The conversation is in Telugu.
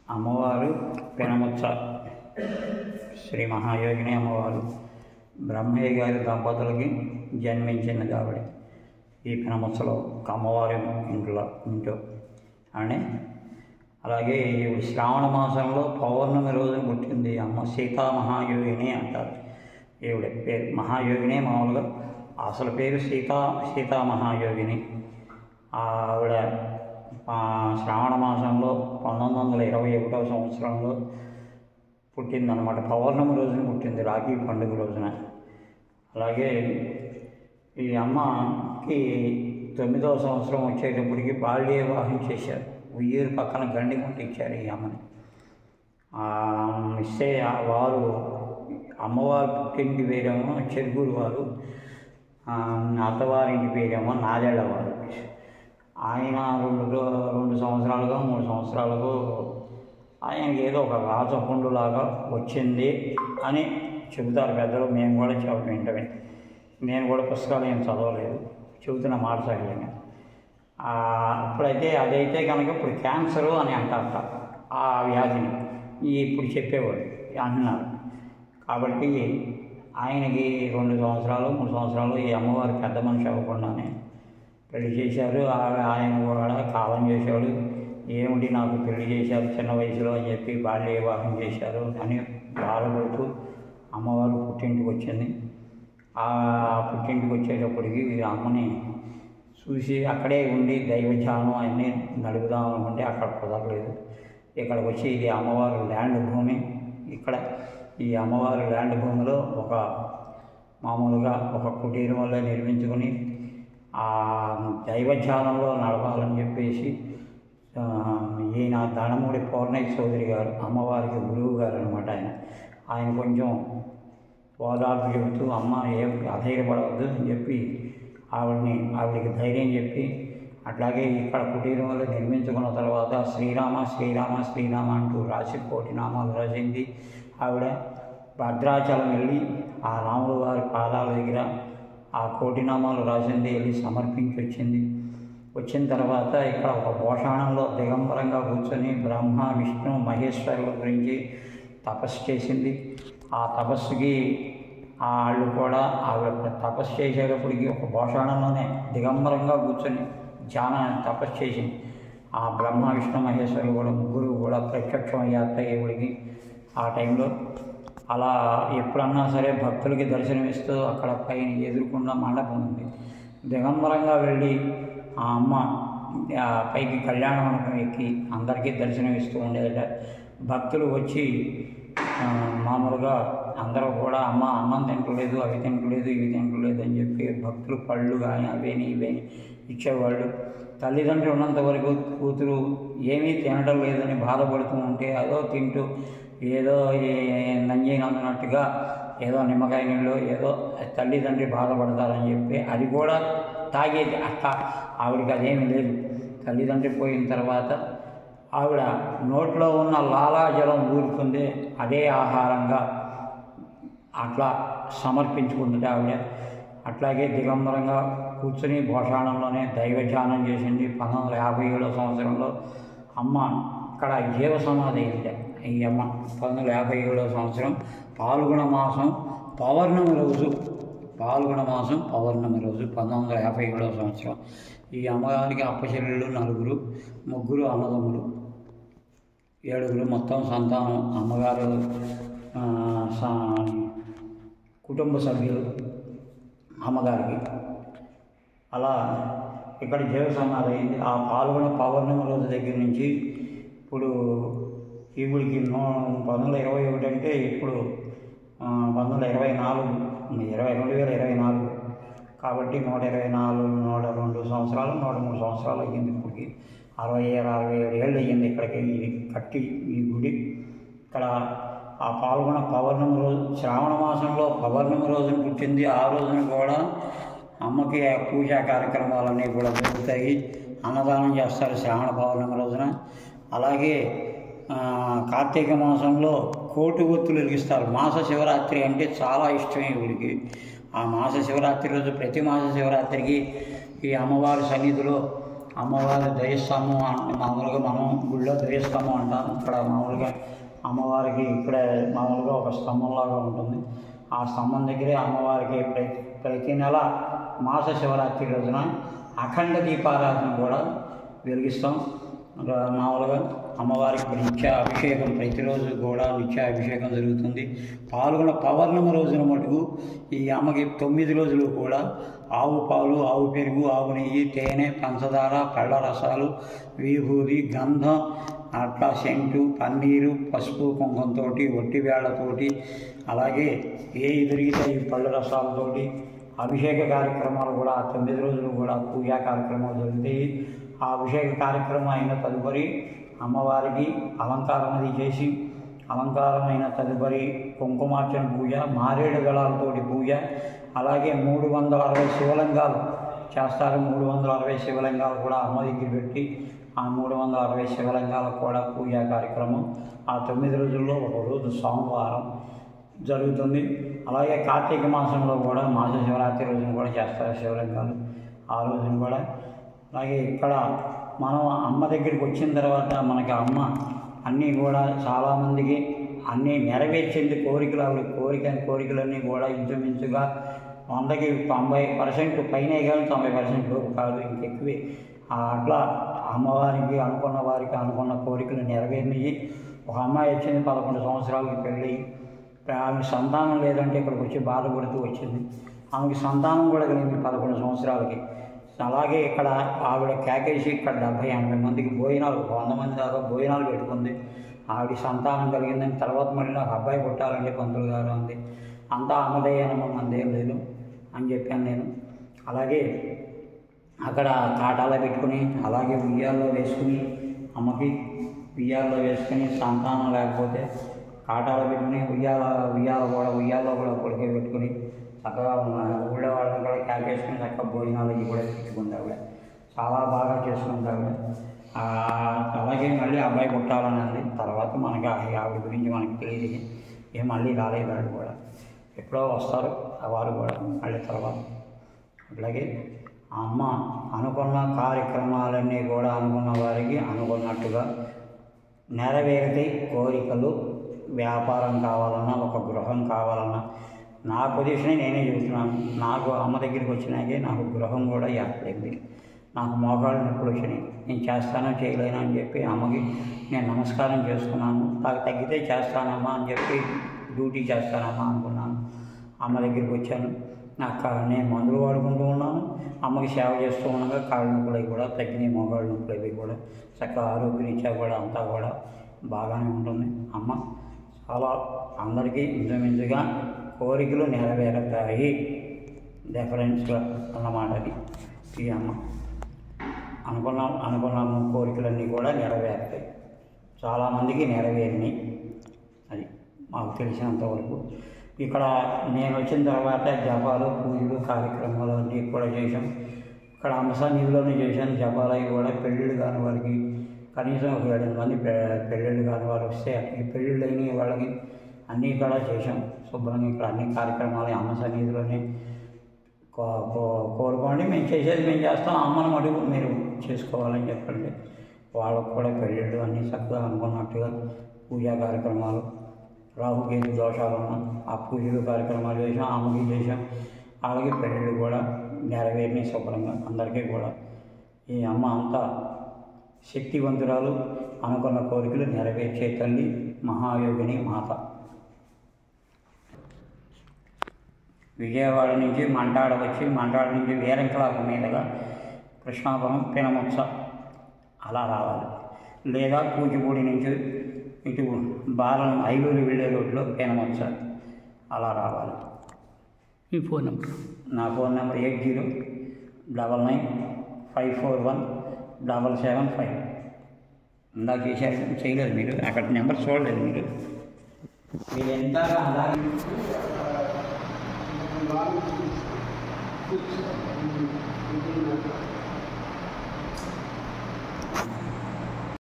అమ్మవారు పెనముచ్చ శ్రీ మహాయోగిని అమ్మవారు బ్రహ్మయ్య గారి దంపతులకి జన్మించినది ఆవిడ ఈ పెనముచ్చలో ఒక అమ్మవారి ఇంట్లో ఇంట్లో అని అలాగే ఈవిడ శ్రావణ మాసంలో పౌర్ణమి రోజున పుట్టింది అమ్మ సీతా మహాయోగిని అంటారు ఈవిడ పేరు మహాయోగిని మామూలుగా అసలు పేరు సీతా సీతా మహాయోగిని ఆవిడ ఆ, శ్రావణ మాసంలో పంతొమ్మిది వందల ఇరవై ఒకటవ సంవత్సరంలో పుట్టిందనమాట పౌర్ణమి రోజున పుట్టింది రాఖీ పండుగ రోజున అలాగే ఈ అమ్మకి తొమ్మిదవ సంవత్సరం వచ్చేటప్పటికి బాల్య వివాహం చేశారు ఉయ్యూరు పక్కన గండిగుంట ఇచ్చారు ఈ అమ్మని ఆ, ఇస్తే ఆ వారు అమ్మవారు పుట్టింటి పేరేమో చెరుకూరు వారు ఆ, అత్తవారింటి పేరేమో నాదేళ్లవారు ఆయన రెండు రో- రెండు సంవత్సరాలుగా మూడు సంవత్సరాలకు ఆయనకి ఏదో ఒక రాచపుండులాగా వచ్చింది అని చెబుతారు పెద్దలు మేము కూడా చెవ వింటమే నేను కూడా పుస్తకాలు ఏం చదవలేదు చెబుతున్న మాట సహజంగా ఆ, ఇప్పుడైతే అదైతే కనుక ఇప్పుడు క్యాన్సరు అని అంటారట ఆ వ్యాధిని ఈ ఇప్పుడు చెప్పేవాడు అంటున్నారు కాబట్టి ఆయనకి రెండు సంవత్సరాలు మూడు సంవత్సరాలు ఈ అమ్మవారి పెద్ద మనిషి అవ్వకుండానే పెళ్లి చేశారు ఆ- ఆయన కూడా కాలం చేశాడు ఏమిటి నాకు పెళ్లి చేశారు చిన్న వయసులో అని చెప్పి బాల్య వివాహం చేశారు అని బాధపడుతూ అమ్మవారు పుట్టింటికి వచ్చింది ఆ పుట్టింటికి వచ్చేటప్పటికి ఈ అమ్మని చూసి అక్కడే ఉండి దైవ ధ్యానం అన్నీ నడుపుదాం అనుకుంటే అక్కడ కుదరలేదు ఇక్కడికి వచ్చి ఇది అమ్మవారు ల్యాండ్ భూమి ఇక్కడ ఈ అమ్మవారి ల్యాండ్ భూమిలో ఒక మామూలుగా ఒక కుటీరం వల్ల నిర్మించుకొని ఆ దైవ ధ్యానంలో నడపాలని చెప్పేసి ఆ, ఈయన ధనముడి పౌర్ణయ్య చౌదరి గారు అమ్మవారికి గురువు గారు అనమాట ఆయన ఆయన కొంచెం ఓదార్పు చెబుతూ అమ్మ ఏం అధైర్యపడవద్దు అని చెప్పి ఆవిడని ఆవిడకి ధైర్యం చెప్పి అట్లాగే ఇక్కడ కుటీరం వల్ల నిర్మించుకున్న తర్వాత శ్రీరామ శ్రీరామ శ్రీరామ అంటూ రాసి కోటి నామాలు రాసింది ఆవిడ భద్రాచలం వెళ్ళి ఆ రాముల వారి పాదాల దగ్గర ఆ కోటి నామాలు రాసింది వెళ్ళి సమర్పించి వచ్చింది వచ్చిన తర్వాత ఇక్కడ ఒక భోషాణంలో దిగంబరంగా కూర్చొని బ్రహ్మ విష్ణు మహేశ్వరుల గురించి తపస్సు చేసింది ఆ తపస్సుకి ఆ వాళ్ళు కూడా ఆవిడ తపస్సు చేసేటప్పటికి ఒక భోషాణంలోనే దిగంబరంగా కూర్చొని ధ్యాన తపస్సు చేసింది ఆ బ్రహ్మ విష్ణు మహేశ్వరులు కూడా ముగ్గురు కూడా ప్రత్యక్షం అయ్యారు దేవుడికి ఆ టైంలో అలా ఎప్పుడన్నా సరే భక్తులకి దర్శనమిస్తూ అక్కడ పైన ఎదురుకుండా మండపం ఉంది దిగంబరంగా వెళ్ళి ఆ అమ్మ ఆ పైకి కళ్యాణ మండపం ఎక్కి అందరికీ దర్శనం ఇస్తూ ఉండేదట భక్తులు వచ్చి ఆ, మామూలుగా అందరూ కూడా అమ్మ అన్నం తింటలేదు అవి తింటలేదు ఇవి తింటలేదు అని చెప్పి భక్తులు పళ్ళు కానీ అవేని ఇవేని ఇచ్చేవాళ్ళు తల్లిదండ్రులు ఉన్నంత వరకు కూతురు ఏమీ తినడం లేదని బాధపడుతూ ఉంటే అదో తింటూ ఏదో నంజైనందునట్టుగా ఏదో నిమ్మకాయ నీళ్ళు ఏదో తల్లిదండ్రి బాధపడతారని చెప్పి అది కూడా తాగేది అక్క ఆవిడకి అదేమీ లేదు తల్లిదండ్రి పోయిన తర్వాత ఆవిడ నోట్లో ఉన్న లాలాజలం ఊరుతుంది అదే ఆహారంగా అట్లా సమర్పించుకుంది ఆవిడ అట్లాగే దిగంబరంగా కూర్చుని భోషాణంలోనే దైవ ధ్యానం చేసింది పంతొమ్మిది వందల యాభై ఏడో సంవత్సరంలో అమ్మ ఇక్కడ జీవ సమాధి అయింది ఈ అమ్మ పంతొమ్మిది వందల యాభై ఏడో సంవత్సరం పాల్గొన మాసం పౌర్ణమి రోజు పాల్గొన మాసం పౌర్ణమి రోజు పంతొమ్మిది వందల యాభై ఏడో సంవత్సరం ఈ అమ్మగారికి అప్పచెల్లెళ్ళు నలుగురు ముగ్గురు అన్నదమ్ములు ఏడుగురు మొత్తం సంతానం అమ్మగారు ఆ, సా- కుటుంబ సభ్యులు అమ్మగారికి అలా ఇక్కడ జీవ సమాధి అయింది ఆ పాల్గొన పౌర్ణమి రోజు దగ్గర నుంచి ఇప్పుడు ఈవిడికి నూ పంతొమ్మిది వందల ఇరవై ఒకటి అంటే ఇప్పుడు ఆ, పంతొమ్మిది వందల ఇరవై నాలుగు ఇరవై రెండు వేల ఇరవై నాలుగు కాబట్టి నూట ఇరవై నాలుగు నూట రెండు సంవత్సరాలు నూట మూడు సంవత్సరాలు అయ్యింది ఇప్పటికి అరవై ఏడు అరవై ఏడు ఏళ్ళు అయ్యింది ఇక్కడికి ఇది కట్టి ఈ గుడి ఇక్కడ ఆ పాల్గొన పౌర్ణమి రోజు శ్రావణ మాసంలో పౌర్ణమి రోజున పుట్టింది ఆ రోజున కూడా అమ్మకి ఆ పూజా కార్యక్రమాలన్నీ కూడా జరుగుతాయి అన్నదానం చేస్తారు శ్రావణ పౌర్ణమి రోజున అలాగే ఆ, కార్తీక మాసంలో కోటి ఒత్తులు వెలిగిస్తారు మాస శివరాత్రి అంటే చాలా ఇష్టమే వీడికి ఆ మాస శివరాత్రి రోజు ప్రతి మాస శివరాత్రికి ఈ అమ్మవారి సన్నిధిలో అమ్మవారి దయస్తంభం అంటే మామూలుగా మనం గుళ్ళో దయస్తంభం అంటాం ఇక్కడ మామూలుగా అమ్మవారికి ఇక్కడ మామూలుగా ఒక స్తంభంలాగా ఉంటుంది ఆ స్తంభం దగ్గరే అమ్మవారికి ప్రతి ప్రతి నెల మాస శివరాత్రి రోజున అఖండ దీపారాధన కూడా వెలిగిస్తాం ఇంకా మామూలుగా అమ్మవారికి నిత్య అభిషేకం ప్రతిరోజు కూడా నిత్య అభిషేకం జరుగుతుంది పాల్గొన పౌర్ణమి రోజున మటుకు ఈ అమ్మకి తొమ్మిది రోజులు కూడా ఆవు పాలు ఆవు పెరుగు ఆవు నెయ్యి తేనె పంచదార పళ్ళ రసాలు విభూది గంధం అట్లా సెంటు పన్నీరు పసుపు కుంకంతో ఒట్టి వేళ్లతోటి అలాగే ఏ దొరికితే ఈ పళ్ళ రసాలతోటి అభిషేక కార్యక్రమాలు కూడా ఆ తొమ్మిది రోజులు కూడా పూజా కార్యక్రమాలు జరుగుతాయి ఆ అభిషేక కార్యక్రమం అయిన తదుపరి అమ్మవారికి అలంకారం అది చేసి అలంకారమైన తదుపరి కుంకుమార్చన పూజ మారేడు దళాలతోటి పూజ అలాగే మూడు వందల అరవై శివలింగాలు చేస్తారు మూడు వందల అరవై శివలింగాలు కూడా అమ్మ దగ్గర పెట్టి ఆ మూడు వందల అరవై శివలింగాలకు కూడా పూజా కార్యక్రమం ఆ తొమ్మిది రోజుల్లో ఒక రోజు సోమవారం జరుగుతుంది అలాగే కార్తీక మాసంలో కూడా మాస శివరాత్రి రోజున కూడా చేస్తారు శివలింగాలు ఆ రోజున కూడా అలాగే ఇక్కడ మనం అమ్మ దగ్గరికి వచ్చిన తర్వాత మనకి అమ్మ అన్నీ కూడా చాలామందికి అన్నీ నెరవేర్చింది కోరికలు ఆవిడ కోరిక కోరికలన్నీ కూడా ఇంచుమించుగా వందకి తొంభై పర్సెంట్ పైన కానీ తొంభై పర్సెంట్ లోపు కాదు ఇంకెక్కువే ఆ అట్లా అమ్మవారికి అనుకున్న వారికి అనుకున్న కోరికలు నెరవేరినాయి ఒక అమ్మాయి వచ్చింది పదకొండు సంవత్సరాలకి పెళ్ళి ఆమెకి సంతానం లేదంటే ఇక్కడికి వచ్చి బాధపడుతూ వచ్చింది ఆమెకి సంతానం కూడా కలిగింది పదకొండు సంవత్సరాలకి అలాగే ఇక్కడ ఆవిడ కేకేసి ఇక్కడ డెబ్భై ఎనభై మందికి భోజనాలు వంద మంది దాకా భోజనాలు పెట్టుకుంది ఆవిడ సంతానం కలిగిందని తర్వాత మళ్ళీ నాకు అబ్బాయి పుట్టాలంటే పంతులు గారు అంది అంతా అమ్మదయ్యనమ్మ మందేం లేదు అని చెప్పాను నేను అలాగే అక్కడ కాటాలో పెట్టుకుని అలాగే ఉయ్యాల్లో వేసుకుని అమ్మకి ఉయ్యాల్లో వేసుకుని సంతానం లేకపోతే కాటాలో పెట్టుకుని ఉయ్యాల ఉయ్యాల కూడా ఉయ్యాల్లో కూడా పొడికే పెట్టుకుని చక్కగా ఉన్న ఊళ్ళో వాళ్ళని కూడా క్యాకేసుకుని చక్కగా భోజనాలు ఇవి కూడా తెచ్చుకుంది ఆవిడ చాలా బాగా చేసుకుంది ఆవిడ ఆ, అలాగే మళ్ళీ అబ్బాయి పుట్టాలని అంది తర్వాత మనకి ఆ- ఆవిడ గురించి మనకి తెలియదు ఏం మళ్ళీ రాలేదు వాళ్ళు కూడా ఎప్పుడో వస్తారు ఆ వారు కూడా మళ్ళీ తర్వాత అట్లాగే ఆ అమ్మ అనుకున్న కార్యక్రమాలన్నీ కూడా అనుకున్న వారికి అనుకున్నట్టుగా నెరవేరితే కోరికలు వ్యాపారం కావాలన్నా ఒక గృహం కావాలన్నా నా పొజిషన్ నేనే చూస్తున్నాను నాకు అమ్మ దగ్గరికి వచ్చినాకే నాకు గృహం కూడా ఏర్పడింది నాకు మోకాళ్ళు నొప్పులు వచ్చినాయి నేను చేస్తానో చేయలేను అని చెప్పి అమ్మకి నేను నమస్కారం చేసుకున్నాను నాకు తగ్గితే చేస్తానమ్మా అని చెప్పి డ్యూటీ చేస్తానమ్మా అనుకున్నాను అమ్మ దగ్గరికి వచ్చాను నాకు కా- నేను మందులు వాడుకుంటూ ఉన్నాను అమ్మకి సేవ చేస్తూ ఉండగా కాళ్ళ నొప్పులు అవి కూడా తగ్గినాయి మోకాళ్ళ నొప్పులు అవి కూడా చక్కగా ఆరోగ్యరీత్యా కూడా అంతా కూడా బాగానే ఉంటుంది అమ్మ చాలా అందరికీ ఇంచుమించుగా కోరికలు నెరవేరుతాయి డెఫరెన్స్గా అన్నమాట అది ఈ అమ్మ అనుకున్నాం అనుకున్నాము కోరికలన్నీ కూడా నెరవేరుతాయి చాలామందికి నెరవేరినాయి అది మాకు తెలిసినంతవరకు ఇక్కడ నేను వచ్చిన తర్వాత జపాలు పూజలు కార్యక్రమాలు అన్నీ కూడా చేశాం ఇక్కడ అంశనిధిలోనే చేశాను జపాలు అవి కూడా పెళ్ళిళ్ళు కాని వారికి కనీసం ఒక ఏడు మంది పె- పెళ్ళిళ్ళు కాని వారు వస్తే ఈ పెళ్ళిళ్ళు అయిన వాళ్ళకి అన్నీ కూడా చేశాం శుభ్రంగా ఇక్కడ అన్ని కార్యక్రమాలు అమ్మ సన్నిధిలోనే కో- కో- కోరుకోండి మేము చేసేది మేము చేస్తాం అమ్మను మడుగు మీరు చేసుకోవాలని చెప్పండి వాళ్ళకు కూడా పెళ్ళిళ్ళు అన్నీ చక్కగా అనుకున్నట్టుగా పూజా కార్యక్రమాలు రాహుకేతు దోషాలు ఉన్న ఆ పూజలు కార్యక్రమాలు చేసాం అమ్మకి చేసాం అలాగే పెళ్ళిళ్ళు కూడా నెరవేరినాయి శుభ్రంగా అందరికీ కూడా ఈ అమ్మ అంతా శక్తివంతురాలు అనుకున్న కోరికలు నెరవేర్చే తల్లి మహాయోగిని మాత విజయవాడ నుంచి మంటాడ వచ్చి మంటాడ నుంచి వీరంకలాకు మీదుగా కృష్ణాపురం పినముత్స అలా రావాలి లేదా కూచిపూడి నుంచి ఇటు బాలం ఐలూరు వెళ్ళే రోడ్లో పినముత్స అలా రావాలి మీ ఫోన్ నెంబర్ నా phone number eight zero double nine five four one double seven five ఇందాక చేశారు చేయలేదు మీరు అక్కడ నెంబర్ చూడలేదు మీరు మీరు ఎంత అలాగే Thank you.